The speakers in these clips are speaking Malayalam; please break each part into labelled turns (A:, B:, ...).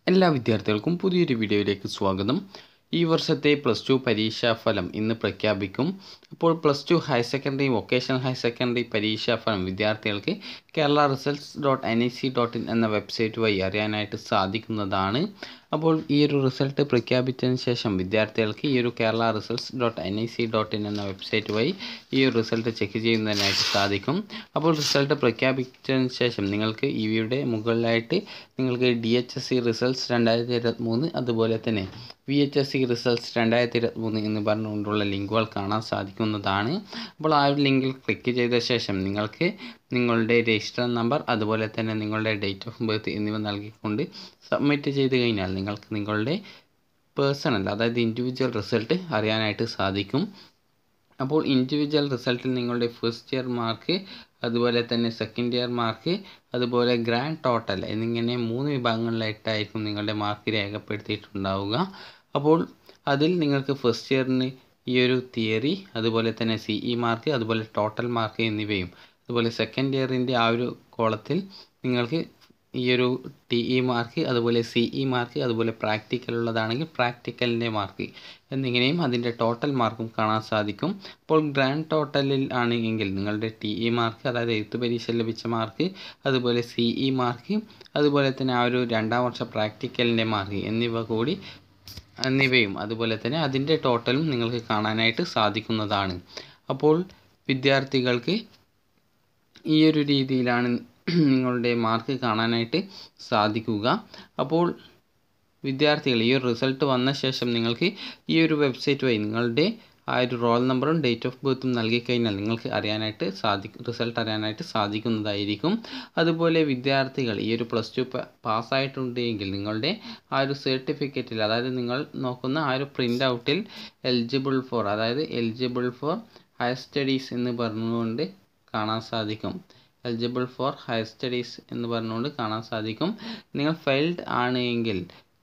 A: എല്ലാ വിദ്യാർത്ഥികൾക്കും പുതിയൊരു വീഡിയോയിലേക്ക് സ്വാഗതം ഈ വർഷത്തെ പ്ലസ് ടു പരീക്ഷാ ഫലം ഇന്ന് പ്രഖ്യാപിക്കും അപ്പോൾ plus two higher secondary vocational higher secondary പരീക്ഷാ ഫലം വിദ്യാർത്ഥികൾക്ക് Kerala results dot N I C dot in എന്ന വെബ്സൈറ്റ് വഴി അറിയാനായിട്ട് സാധിക്കുന്നതാണ് അപ്പോൾ ഈ ഒരു റിസൾട്ട് പ്രഖ്യാപിച്ചതിന് ശേഷം വിദ്യാർത്ഥികൾക്ക് ഈ ഒരു Kerala results dot N I C dot in എന്ന വെബ്സൈറ്റ് വഴി ഈ ഒരു റിസൾട്ട് ചെക്ക് ചെയ്യുന്നതിനായിട്ട് സാധിക്കും അപ്പോൾ റിസൾട്ട് പ്രഖ്യാപിച്ചതിന് ശേഷം നിങ്ങൾക്ക് ഇവയുടെ മുകളിലായിട്ട് നിങ്ങൾക്ക് D H S C results രണ്ടായിരത്തി ഇരുപത്തി മൂന്ന് അതുപോലെ തന്നെ V H S C results രണ്ടായിരത്തി ഇരുപത്തി മൂന്ന് എന്ന് പറഞ്ഞുകൊണ്ടുള്ള ലിങ്കുകൾ കാണാൻ സാധിക്കുന്നതാണ് അപ്പോൾ ആ ഒരു ലിങ്കിൽ ക്ലിക്ക് ചെയ്ത ശേഷം നിങ്ങൾക്ക് നിങ്ങളുടെ രജിസ്റ്റർ നമ്പർ അതുപോലെ തന്നെ നിങ്ങളുടെ ഡേറ്റ് ഓഫ് ബർത്ത് എന്നിവ നൽകിക്കൊണ്ട് സബ്മിറ്റ് ചെയ്ത് കഴിഞ്ഞാൽ നിങ്ങൾക്ക് നിങ്ങളുടെ പേഴ്സണൽ അതായത് ഇൻഡിവിജ്വൽ റിസൾട്ട് അറിയാനായിട്ട് സാധിക്കും അപ്പോൾ ഇൻഡിവിജ്വൽ റിസൾട്ടിൽ നിങ്ങളുടെ ഫസ്റ്റ് ഇയർ മാർക്ക് അതുപോലെ തന്നെ സെക്കൻഡ് ഇയർ മാർക്ക് അതുപോലെ ഗ്രാൻഡ് ടോട്ടൽ എന്നിങ്ങനെ മൂന്ന് വിഭാഗങ്ങളിലായിട്ടായിരിക്കും നിങ്ങളുടെ മാർക്ക് രേഖപ്പെടുത്തിയിട്ടുണ്ടാവുക അപ്പോൾ അതിൽ നിങ്ങൾക്ക് ഫസ്റ്റ് ഇയറിന് ഈ ഒരു തിയറി അതുപോലെ തന്നെ സി ഇ മാർക്ക് അതുപോലെ ടോട്ടൽ മാർക്ക് എന്നിവയും അതുപോലെ സെക്കൻഡ് ഇയറിൻ്റെ ആ ഒരു കോളത്തിൽ നിങ്ങൾക്ക് ഈ ഒരു ടി ഇ മാർക്ക് അതുപോലെ സി ഇ മാർക്ക് അതുപോലെ പ്രാക്ടിക്കൽ ഉള്ളതാണെങ്കിൽ പ്രാക്ടിക്കലിൻ്റെ മാർക്ക് എന്നിങ്ങനെയും അതിൻ്റെ ടോട്ടൽ മാർക്കും കാണാൻ സാധിക്കും അപ്പോൾ ഗ്രാൻഡ് ടോട്ടലിൽ ആണെങ്കിൽ നിങ്ങളുടെ ടി ഇ മാർക്ക് അതായത് എഴുത്ത് പരീക്ഷ ലഭിച്ച മാർക്ക് അതുപോലെ സി ഇ മാർക്ക് അതുപോലെ തന്നെ ആ ഒരു രണ്ടാം വർഷ പ്രാക്ടിക്കലിൻ്റെ മാർക്ക് എന്നിവ കൂടി എന്നിവയും അതുപോലെ തന്നെ അതിൻ്റെ ടോട്ടലും നിങ്ങൾക്ക് കാണാനായിട്ട് സാധിക്കുന്നതാണ് അപ്പോൾ വിദ്യാർത്ഥികൾക്ക് ഈ ഒരു രീതിയിലാണ് നിങ്ങളുടെ മാർക്ക് കാണാനായിട്ട് സാധിക്കുക അപ്പോൾ വിദ്യാർത്ഥികൾ ഈ ഒരു റിസൾട്ട് വന്ന ശേഷം നിങ്ങൾക്ക് ഈ ഒരു വെബ്സൈറ്റ് വഴി നിങ്ങളുടെ ആ ഒരു റോൾ നമ്പറും ഡേറ്റ് ഓഫ് ബർത്തും നൽകി കഴിഞ്ഞാൽ നിങ്ങൾക്ക് അറിയാനായിട്ട് സാധിക്കും റിസൾട്ട് അറിയാനായിട്ട് സാധിക്കുന്നതായിരിക്കും അതുപോലെ വിദ്യാർത്ഥികൾ ഈ ഒരു പ്ലസ് ടു പാസ്സായിട്ടുണ്ടെങ്കിൽ നിങ്ങളുടെ ആ ഒരു സർട്ടിഫിക്കറ്റിൽ അതായത് നിങ്ങൾ നോക്കുന്ന ആ ഒരു പ്രിൻ്റ് ഔട്ടിൽ എലിജിബിൾ ഫോർ അതായത് എലിജിബിൾ ഫോർ ഹയർ സ്റ്റഡീസ് എന്ന് പറഞ്ഞുകൊണ്ട് കാണാൻ സാധിക്കും എലിജിബിൾ ഫോർ ഹയർ സ്റ്റഡീസ് എന്ന് പറഞ്ഞുകൊണ്ട് കാണാൻ സാധിക്കും നിങ്ങൾ ഫെയിൽഡ് ആണ് എങ്കിൽ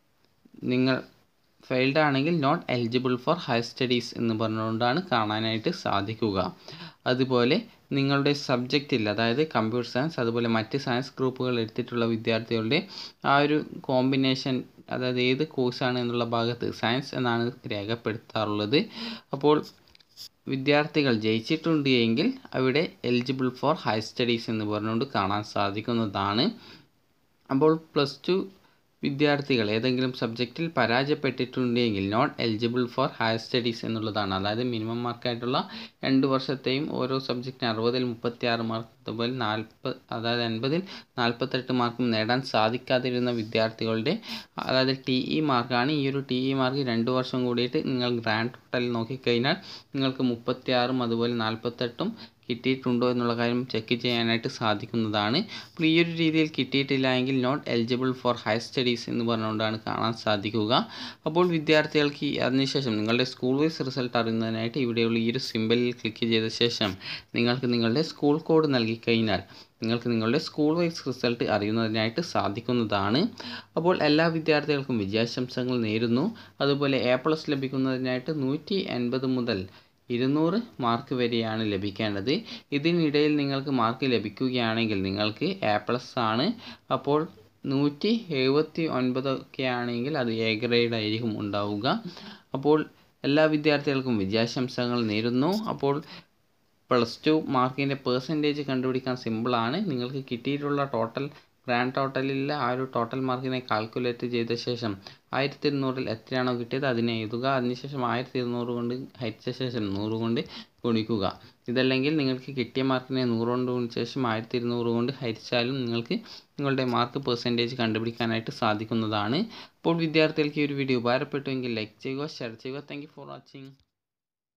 A: നിങ്ങൾ ഫെയിൽഡ് ആണെങ്കിൽ not eligible for higher studies എന്ന് പറഞ്ഞുകൊണ്ടാണ് കാണാനായിട്ട് സാധിക്കുക അതുപോലെ നിങ്ങളുടെ സബ്ജക്റ്റിൽ അതായത് കമ്പ്യൂട്ടർ സയൻസ് അതുപോലെ മറ്റ് സയൻസ് ഗ്രൂപ്പുകൾ എടുത്തിട്ടുള്ള വിദ്യാർത്ഥികളുടെ ആ ഒരു കോമ്പിനേഷൻ അതായത് ഏത് കോഴ്സാണ് എന്നുള്ള ഭാഗത്ത് സയൻസ് എന്നാണ് രേഖപ്പെടുത്താറുള്ളത് അപ്പോൾ വിദ്യാർത്ഥികൾ ജയിച്ചിട്ടുണ്ട് എങ്കിൽ അവിടെ എലിജിബിൾ ഫോർ ഹയർ സ്റ്റഡീസ് എന്ന് പറഞ്ഞുകൊണ്ട് കാണാൻ സാധിക്കുന്നതാണ് അപ്പോൾ പ്ലസ് ടു വിദ്യാർത്ഥികൾ ഏതെങ്കിലും സബ്ജക്റ്റിൽ പരാജയപ്പെട്ടിട്ടുണ്ടെങ്കിൽ not eligible for higher studies എന്നുള്ളതാണ് അതായത് മിനിമം മാർക്കായിട്ടുള്ള രണ്ട് വർഷത്തെയും ഓരോ സബ്ജക്റ്റിന് അറുപതിൽ മുപ്പത്തി ആറ് മാർക്ക് അതുപോലെ നാൽപ്പത് അതായത് എൺപതിൽ നാൽപ്പത്തെട്ട് മാർക്കും നേടാൻ സാധിക്കാതിരുന്ന വിദ്യാർത്ഥികളുടെ അതായത് ടി ഇ മാർക്കാണ് ഈ ഒരു ടി ഇ മാർക്ക് രണ്ട് വർഷം കൂടിയിട്ട് നിങ്ങൾ ഗ്രാൻഡ് ടോട്ടൽ നോക്കിക്കഴിഞ്ഞാൽ നിങ്ങൾക്ക് മുപ്പത്തി ആറും അതുപോലെ നാൽപ്പത്തെട്ടും കിട്ടിയിട്ടുണ്ടോ എന്നുള്ള കാര്യം ചെക്ക് ചെയ്യാനായിട്ട് സാധിക്കുന്നതാണ് അപ്പോൾ ഈ ഒരു രീതിയിൽ കിട്ടിയിട്ടില്ല എങ്കിൽ not eligible for higher studies എന്ന് പറഞ്ഞുകൊണ്ടാണ് കാണാൻ സാധിക്കുക അപ്പോൾ വിദ്യാർത്ഥികൾക്ക് അതിനുശേഷം നിങ്ങളുടെ സ്കൂൾ വൈസ് റിസൾട്ട് അറിയുന്നതിനായിട്ട് ഇവിടെയുള്ള ഈ ഒരു സിമ്പലിൽ ക്ലിക്ക് ചെയ്ത ശേഷം നിങ്ങൾക്ക് നിങ്ങളുടെ സ്കൂൾ കോഡ് നൽകി കഴിഞ്ഞാൽ നിങ്ങൾക്ക് നിങ്ങളുടെ സ്കൂൾ വൈസ് റിസൾട്ട് അറിയുന്നതിനായിട്ട് സാധിക്കുന്നതാണ് അപ്പോൾ എല്ലാ വിദ്യാർത്ഥികൾക്കും വിജയാശംസകൾ നേരുന്നു അതുപോലെ എ പ്ലസ് ലഭിക്കുന്നതിനായിട്ട് നൂറ്റി എൺപത് മുതൽ ഇരുന്നൂറ് മാർക്ക് വരെയാണ് ലഭിക്കേണ്ടത് ഇതിനിടയിൽ നിങ്ങൾക്ക് മാർക്ക് ലഭിക്കുകയാണെങ്കിൽ നിങ്ങൾക്ക് എ പ്ലസ് ആണ് അപ്പോൾ നൂറ്റി എഴുപത്തി ഒൻപതൊക്കെ ആണെങ്കിൽ അത് എ ഗ്രേഡ് ആയിരിക്കും ഉണ്ടാവുക അപ്പോൾ എല്ലാ വിദ്യാർത്ഥികൾക്കും വിജയാശംസകൾ നേരുന്നു അപ്പോൾ പ്ലസ് ടു മാർക്കിൻ്റെ പേഴ്സൻറ്റേജ് കണ്ടുപിടിക്കാൻ സിമ്പിളാണ് നിങ്ങൾക്ക് കിട്ടിയിട്ടുള്ള ടോട്ടൽ ഗ്രാൻഡ് ടോട്ടലിലെ ആ ഒരു ടോട്ടൽ മാർക്കിനെ കാൽക്കുലേറ്റ് ചെയ്ത ശേഷം ആയിരത്തി ഇരുന്നൂറിൽ എത്രയാണോ കിട്ടിയത് അതിനെ എഴുതുക അതിനുശേഷം ആയിരത്തി ഇരുന്നൂറ് കൊണ്ട് ഹരിച്ച ശേഷം നൂറ് കൊണ്ട് ഗുണിക്കുക ഇതല്ലെങ്കിൽ നിങ്ങൾക്ക് കിട്ടിയ മാർക്കിനെ നൂറ് കൊണ്ട് ഗുണിച്ച ശേഷം ആയിരത്തി ഇരുന്നൂറ് കൊണ്ട് ഹരിച്ചാലും നിങ്ങൾക്ക് നിങ്ങളുടെ മാർക്ക് പെർസെൻറ്റേജ് കണ്ടുപിടിക്കാനായിട്ട് സാധിക്കുന്നതാണ് അപ്പോൾ വിദ്യാർത്ഥികൾക്ക് ഈ ഒരു വീഡിയോ ഉപകാരപ്പെട്ടുവെങ്കിൽ ലൈക്ക് ചെയ്യുക ഷെയർ ചെയ്യുക താങ്ക് ഫോർ വാച്ചിങ്